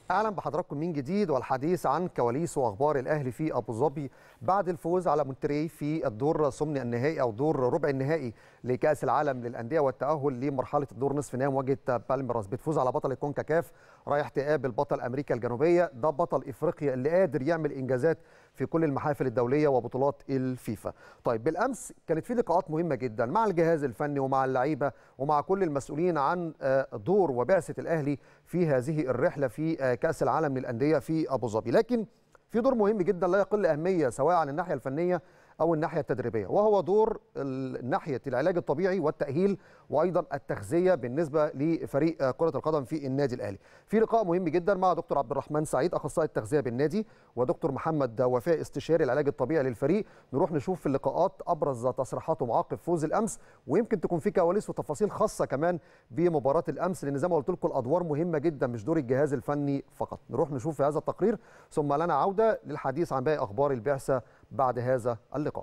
اهلا بحضراتكم من جديد والحديث عن كواليس واخبار الاهلي في ابو ظبي بعد الفوز على مونتري في الدور ثمن النهائي او دور ربع النهائي لكاس العالم للانديه والتاهل لمرحله الدور نصف نهائي مواجهه بالميراس بتفوز على بطل الكونكاكاف رايح تقابل بطل امريكا الجنوبيه ده بطل افريقيا اللي قادر يعمل انجازات في كل المحافل الدوليه وبطولات الفيفا طيب بالامس كانت في لقاءات مهمه جدا مع الجهاز الفني ومع اللعيبه ومع كل المسؤولين عن دور وبعثه الاهلي في هذه الرحله في كاس العالم للانديه في ابو ظبي لكن في دور مهم جدا لا يقل اهميه سواء عن الناحيه الفنيه او الناحيه التدريبيه وهو دور ناحيه العلاج الطبيعي والتاهيل وايضا التغذيه بالنسبه لفريق كره القدم في النادي الاهلي في لقاء مهم جدا مع دكتور عبد الرحمن سعيد اخصائي التغذيه بالنادي ودكتور محمد وفاء استشاري العلاج الطبيعي للفريق نروح نشوف في اللقاءات ابرز تصريحاتهم عقب فوز الامس ويمكن تكون في كواليس وتفاصيل خاصه كمان بمباراه الامس لان زي ما قلت لكم الادوار مهمه جدا مش دور الجهاز الفني فقط نروح نشوف في هذا التقرير ثم لنا عوده للحديث عن باقي اخبار البعثه بعد هذا اللقاء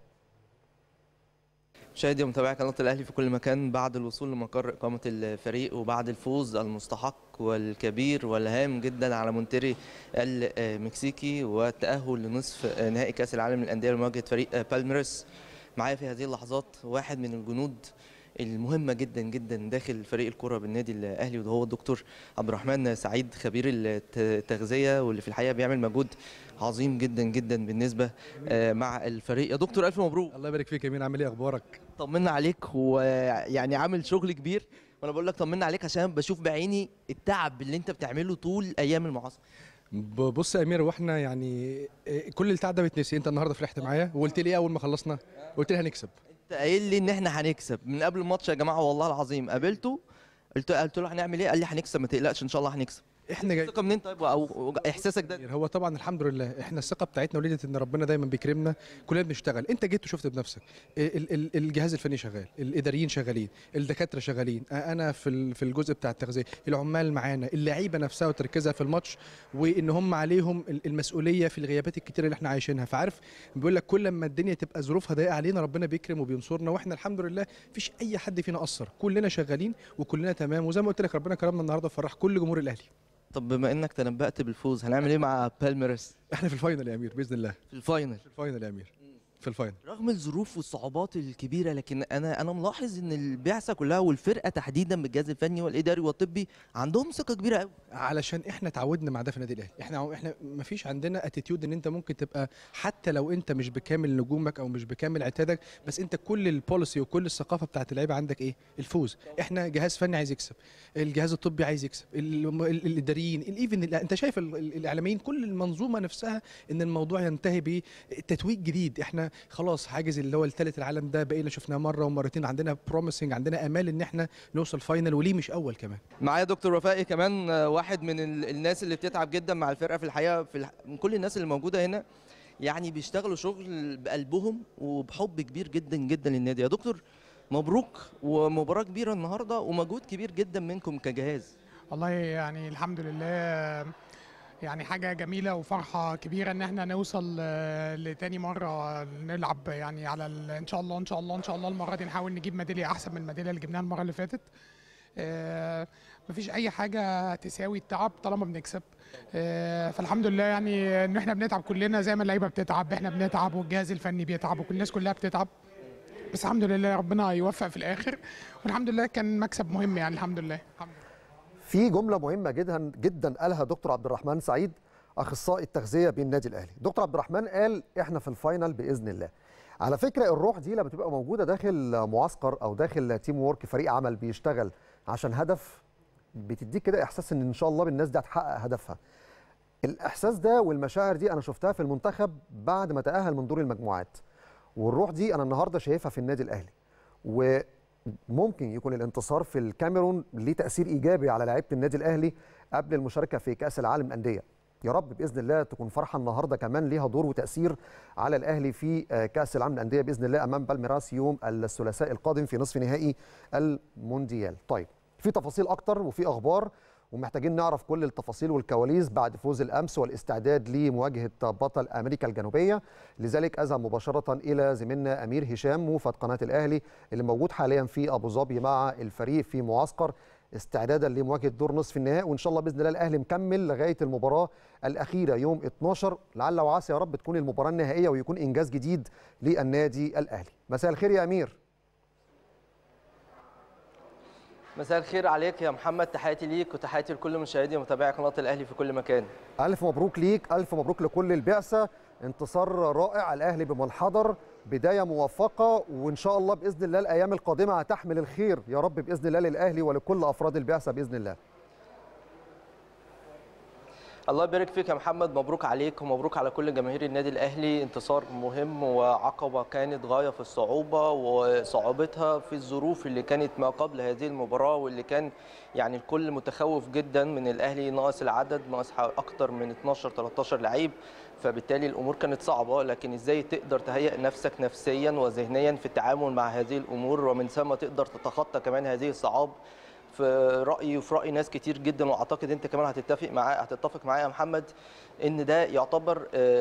مشاهدي ومتابعي قناه الاهلي في كل مكان بعد الوصول لمقر اقامه الفريق وبعد الفوز المستحق والكبير والهام جدا على مونتيري المكسيكي والتاهل لنصف نهائي كاس العالم للانديه لمواجهه فريق بالميرس معايا في هذه اللحظات واحد من الجنود المهمه جدا جدا داخل فريق الكره بالنادي الاهلي وهو الدكتور عبد الرحمن سعيد خبير التغذيه واللي في الحقيقه بيعمل مجهود عظيم جدا جدا بالنسبه مع الفريق يا دكتور الف مبروك الله يبارك فيك يا مين عامل ايه اخبارك طمنا عليك ويعني عامل شغل كبير وانا بقول لك طمنا عليك عشان بشوف بعيني التعب اللي انت بتعمله طول ايام المعاصره بص يا امير واحنا يعني كل التعب ده بيتنسي انت النهارده فرحت معايا وقلت لي ايه اول ما خلصنا قلت لي هنكسب انت قايل لي ان احنا هنكسب من قبل الماتش يا جماعه والله العظيم قابلته قلت قلت له هنعمل ايه قال لي هنكسب ما تقلقش ان شاء الله هنكسب احنا جاي الثقه منين طيب او احساسك ده هو طبعا الحمد لله احنا الثقه بتاعتنا وليدت ان ربنا دايما بيكرمنا كلنا بنشتغل انت جيت وشفت بنفسك ال ال الجهاز الفني شغال الاداريين شغالين الدكاتره شغالين انا في في الجزء بتاع التغذيه العمال معانا اللعيبه نفسها وتركيزها في الماتش وان هم عليهم المسؤوليه في الغيابات الكتيره اللي احنا عايشينها فعارف بيقول لك كل ما الدنيا تبقى ظروفها ضيقه علينا ربنا بيكرم وبينصرنا واحنا الحمد لله مفيش اي حد فينا قصر كلنا شغالين وكلنا تمام وزي ما قلت لك ربنا كرمنا النهارده وفرح كل جمهور الاهلي طب بما انك تنبأت بالفوز هنعمل ايه مع بالميرس احنا في الفاينل يا امير باذن الله في الفاينل في الفاينل يا امير في الفاينل رغم الظروف والصعوبات الكبيره لكن انا انا ملاحظ ان البعثه كلها والفرقه تحديدا بالجهاز الفني والاداري والطبي عندهم ثقه كبيره قوي علشان احنا اتعودنا مع ده في النادي الاهلي احنا احنا ما فيش عندنا اتيتيود ان انت ممكن تبقى حتى لو انت مش بكامل نجومك او مش بكامل اعتادك بس انت كل البوليسي وكل الثقافه بتاعت اللعيبه عندك ايه الفوز احنا جهاز فني عايز يكسب الجهاز الطبي عايز يكسب الاداريين الايفن انت شايف الاعلاميين كل المنظومه نفسها ان الموضوع ينتهي بتتويج جديد احنا خلاص حاجز اللي هو الثالث العالم ده بقينا شفناه مره ومرتين عندنا بروميسنج عندنا امال ان احنا نوصل فاينل وليه مش اول كمان معايا دكتور وفائي كمان واحد من الناس اللي بتتعب جدا مع الفرقه في الحقيقه في الح... من كل الناس اللي موجوده هنا يعني بيشتغلوا شغل بقلبهم وبحب كبير جدا جدا للنادي يا دكتور مبروك ومباراه كبيره النهارده ومجهود كبير جدا منكم كجهاز والله يعني الحمد لله يعني حاجة جميلة وفرحة كبيرة إن إحنا نوصل لتاني مرة نلعب يعني على إن شاء الله إن شاء الله إن شاء الله المرة دي نحاول نجيب ميدالية أحسن من الميدالية اللي جبناها المرة اللي فاتت. مفيش أي حاجة تساوي التعب طالما بنكسب. فالحمد لله يعني إن إحنا بنتعب كلنا زي ما اللعيبة بتتعب إحنا بنتعب والجهاز الفني بيتعب وكل الناس كلها بتتعب. بس الحمد لله ربنا يوفق في الآخر والحمد لله كان مكسب مهم يعني الحمد لله. الحمد لله. في جمله مهمه جدا جدا قالها دكتور عبد الرحمن سعيد اخصائي التغذيه بالنادي الاهلي دكتور عبد الرحمن قال احنا في الفاينل باذن الله على فكره الروح دي لما تبقى موجوده داخل معسكر او داخل تيم وورك فريق عمل بيشتغل عشان هدف بتديك كده احساس ان ان شاء الله الناس دي هتحقق هدفها الاحساس ده والمشاعر دي انا شفتها في المنتخب بعد ما تاهل من دور المجموعات والروح دي انا النهارده شايفها في النادي الاهلي و ممكن يكون الانتصار في الكاميرون ليه تاثير ايجابي على لعيبه النادي الاهلي قبل المشاركه في كاس العالم الانديه يا رب باذن الله تكون فرحه النهارده كمان ليها دور وتاثير على الاهلي في كاس العالم للانديه باذن الله امام بالميراس يوم الثلاثاء القادم في نصف نهائي المونديال طيب في تفاصيل اكتر وفي اخبار ومحتاجين نعرف كل التفاصيل والكواليس بعد فوز الامس والاستعداد لمواجهه بطل امريكا الجنوبيه لذلك اذهب مباشره الى زميلنا امير هشام موفد قناه الاهلي اللي موجود حاليا في ابو ظبي مع الفريق في معسكر استعدادا لمواجهه دور نصف النهائي وان شاء الله باذن الله الاهلي مكمل لغايه المباراه الاخيره يوم 12 لعل وعسى يا رب تكون المباراه النهائيه ويكون انجاز جديد للنادي الاهلي مساء الخير يا امير مساء الخير عليك يا محمد تحياتي ليك وتحياتي لكل مشاهدي ومتابعي قناه الاهلي في كل مكان الف مبروك ليك الف مبروك لكل البعثه انتصار رائع الاهلي بمنحدر بدايه موفقه وان شاء الله باذن الله الايام القادمه هتحمل الخير يا رب باذن الله للاهلي ولكل افراد البعثه باذن الله الله يبارك فيك يا محمد مبروك عليك ومبروك على كل جماهير النادي الاهلي انتصار مهم وعقبه كانت غايه في الصعوبه وصعوبتها في الظروف اللي كانت ما قبل هذه المباراه واللي كان يعني الكل متخوف جدا من الاهلي ناقص العدد ناقص اكتر من 12 13 لعيب فبالتالي الامور كانت صعبه لكن ازاي تقدر تهيئ نفسك نفسيا وذهنيا في التعامل مع هذه الامور ومن ثم تقدر تتخطى كمان هذه الصعاب في رايي وفي راي ناس كتير جدا واعتقد انت كمان هتتفق معايا هتتفق معايا يا محمد ان ده يعتبر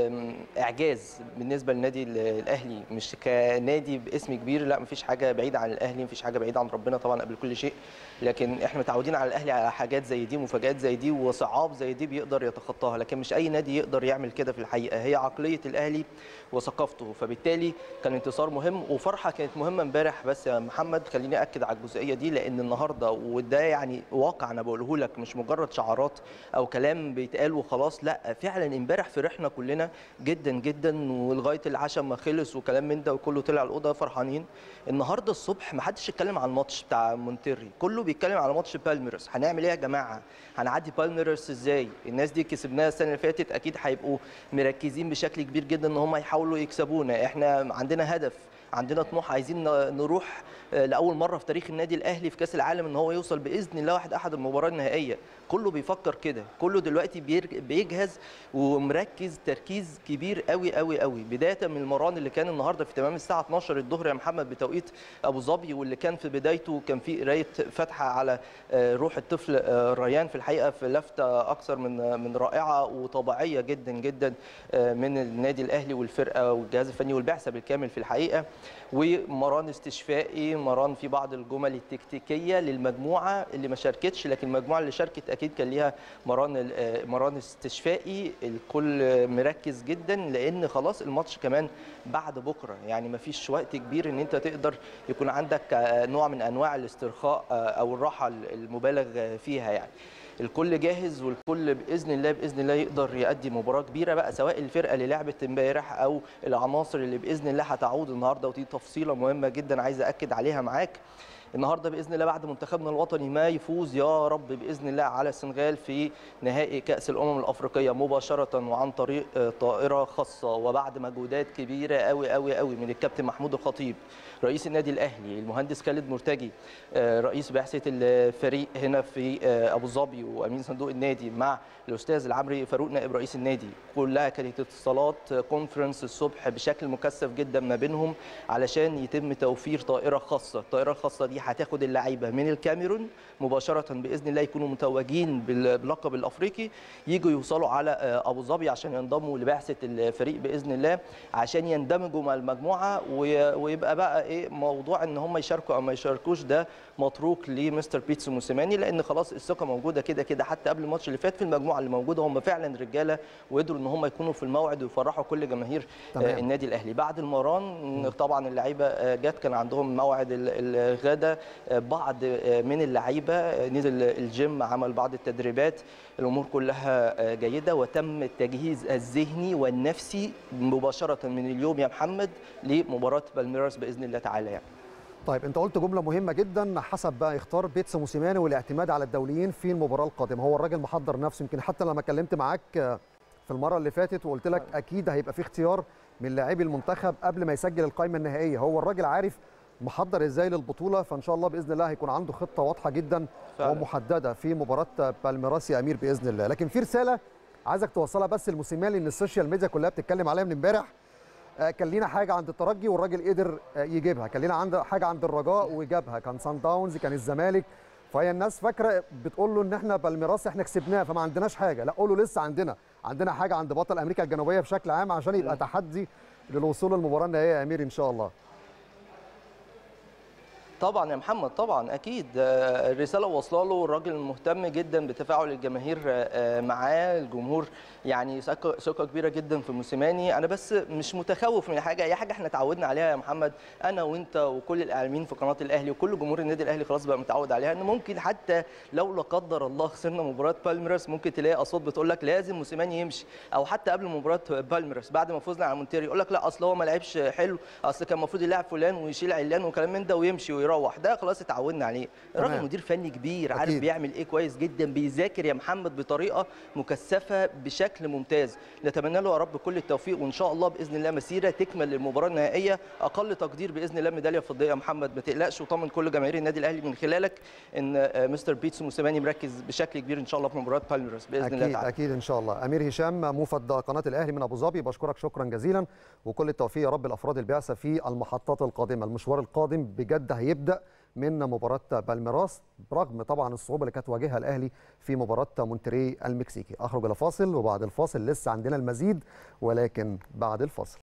اعجاز بالنسبه للنادي الاهلي مش كنادي باسم كبير لا مفيش حاجه بعيده عن الاهلي مفيش حاجه بعيده عن ربنا طبعا قبل كل شيء لكن احنا متعودين على الاهلي على حاجات زي دي مفاجات زي دي وصعاب زي دي بيقدر يتخطاها لكن مش اي نادي يقدر يعمل كده في الحقيقه هي عقليه الاهلي وثقافته فبالتالي كان انتصار مهم وفرحه كانت مهمه امبارح بس يا محمد خليني اكد على الجزئيه دي لان النهارده وده يعني واقع انا بقوله لك مش مجرد شعارات او كلام بيتقال وخلاص لا فعلا امبارح فرحنا كلنا جدا جدا ولغايه العشاء ما خلص وكلام من ده وكله طلع الاوضه فرحانين النهارده الصبح ما حدش اتكلم على الماتش بتاع مونتيري كله بيتكلم على ماتش بالميرس هنعمل ايه يا جماعه هنعدي بالميرس ازاي الناس دي كسبناها السنه اللي فاتت اكيد هيبقوا مركزين بشكل كبير جدا ان هم يحاولوا يكسبونا احنا عندنا هدف عندنا طموح عايزين نروح لاول مره في تاريخ النادي الاهلي في كاس العالم ان هو يوصل باذن الله واحد احد المباراه النهائيه كله بيفكر كده كله دلوقتي بيجهز ومركز تركيز كبير قوي قوي قوي بدايه من المران اللي كان النهارده في تمام الساعه 12 الظهر يا محمد بتوقيت ابو ظبي واللي كان في بدايته كان في قرايه فاتحه على روح الطفل ريان في الحقيقه في لفته اكثر من من رائعه وطبيعيه جدا جدا من النادي الاهلي والفرقه والجهاز الفني والبعثه بالكامل في الحقيقه ومران استشفائي مران في بعض الجمل التكتيكيه للمجموعه اللي ما شاركتش لكن المجموعه اللي شاركت اكيد كان ليها مران مران استشفائي الكل مركز جدا لان خلاص الماتش كمان بعد بكره يعني ما فيش وقت كبير ان انت تقدر يكون عندك نوع من انواع الاسترخاء او الراحه المبالغ فيها يعني الكل جاهز والكل باذن الله باذن الله يقدر يؤدي مباراه كبيره بقى سواء الفرقه اللي لعبت امبارح او العناصر اللي باذن الله هتعود النهارده ودي تفصيله مهمه جدا عايز اكد عليها معاك النهارده باذن الله بعد منتخبنا الوطني ما يفوز يا رب باذن الله على السنغال في نهائي كاس الامم الافريقيه مباشره وعن طريق طائره خاصه وبعد مجهودات كبيره قوي قوي قوي من الكابتن محمود الخطيب رئيس النادي الاهلي المهندس خالد مرتجي رئيس بعثه الفريق هنا في ابو ظبي وامين صندوق النادي مع الاستاذ العمري فاروق نائب رئيس النادي كلها كانت اتصالات كونفرنس الصبح بشكل مكثف جدا ما بينهم علشان يتم توفير طائره خاصه الطائره الخاصه دي هتاخد اللعيبه من الكاميرون مباشره باذن الله يكونوا متوجين باللقب الافريقي يجوا يوصلوا على ابو ظبي عشان ينضموا لبعثه الفريق باذن الله عشان يندمجوا مع المجموعه ويبقى بقى ايه موضوع ان هم يشاركوا او ما يشاركوش ده متروك لمستر بيتسو موسيماني لان خلاص الثقه موجوده كده كده حتى قبل الماتش اللي فات في المجموعه اللي موجوده هم فعلا رجاله وقدروا ان هم يكونوا في الموعد ويفرحوا كل جماهير تمام. النادي الاهلي بعد المران طبعا اللعيبه جت كان عندهم موعد الغدا بعض من اللعيبه نزل الجيم عمل بعض التدريبات الامور كلها جيده وتم التجهيز الذهني والنفسي مباشره من اليوم يا محمد لمباراه بالميراس باذن الله تعالى يعني. طيب انت قلت جمله مهمه جدا حسب بقى اختار بيتسو موسيماني والاعتماد على الدوليين في المباراه القادمه هو الراجل محضر نفسه يمكن حتى لما كلمت معاك في المره اللي فاتت وقلت لك اكيد هيبقى في اختيار من لاعبي المنتخب قبل ما يسجل القائمه النهائيه هو الراجل عارف محضر ازاي للبطوله فان شاء الله باذن الله هيكون عنده خطه واضحه جدا ومحدده في مباراه بالميراس يا امير باذن الله لكن في رساله عايزك توصلها بس لموسيماني ان السوشيال ميديا كلها بتتكلم عليها من امبارح كان لينا حاجه عند الترجي والراجل قدر يجيبها كان لينا عند حاجه عند الرجاء وجابها كان سان داونز كان الزمالك فهي الناس فاكره بتقول له ان احنا بالميراس احنا كسبناه فما عندناش حاجه لا قولوا لسه عندنا عندنا حاجه عند بطل امريكا الجنوبيه بشكل عام عشان يبقى تحدي للوصول للمباراه النهائيه يا امير ان شاء الله طبعا يا محمد طبعا اكيد آه، الرساله واصله له الراجل مهتم جدا بتفاعل الجماهير آه، معاه الجمهور يعني ثقه ثقة كبيره جدا في موسيماني انا بس مش متخوف من حاجه اي حاجه احنا اتعودنا عليها يا محمد انا وانت وكل الاعلاميين في قناه الاهلي وكل جمهور النادي الاهلي خلاص بقى متعود عليها ان ممكن حتى لو لا قدر الله خسرنا مباراه بالميراس ممكن تلاقي اصوات بتقول لك لازم موسيماني يمشي او حتى قبل مباراه بالميراس بعد ما فزنا على مونتيري يقول لك لا اصل هو ما لعبش حلو اصل كان المفروض يلعب فلان ويشيل علان وكلام من ده ويمشي ويروح ده خلاص اتعودنا عليه الراجل تمام. مدير فني كبير عارف أكيد. بيعمل ايه كويس جدا بيذاكر يا محمد بطريقه مكثفه بشكل ممتاز نتمنى له يا رب كل التوفيق وان شاء الله باذن الله مسيره تكمل للمباراه النهائيه اقل تقدير باذن الله ميداليه فضيه يا محمد ما تقلقش وطمن كل جماهير النادي الاهلي من خلالك ان آه، مستر بيتسو موسيماني مركز بشكل كبير ان شاء الله في مباراه بالميراس باذن الله اكيد تعالى اكيد ان شاء الله امير هشام موفد قناه الاهلي من ابو ظبي بشكرك شكرا جزيلا وكل التوفيق يا رب لافراد البعثه في المحطات القادمه المشوار القادم بجد هيبدا من مباراه بالميراس برغم طبعا الصعوبه اللي كانت واجهها الاهلي في مباراه مونتري المكسيكي اخرج الى فاصل وبعد الفاصل لسه عندنا المزيد ولكن بعد الفاصل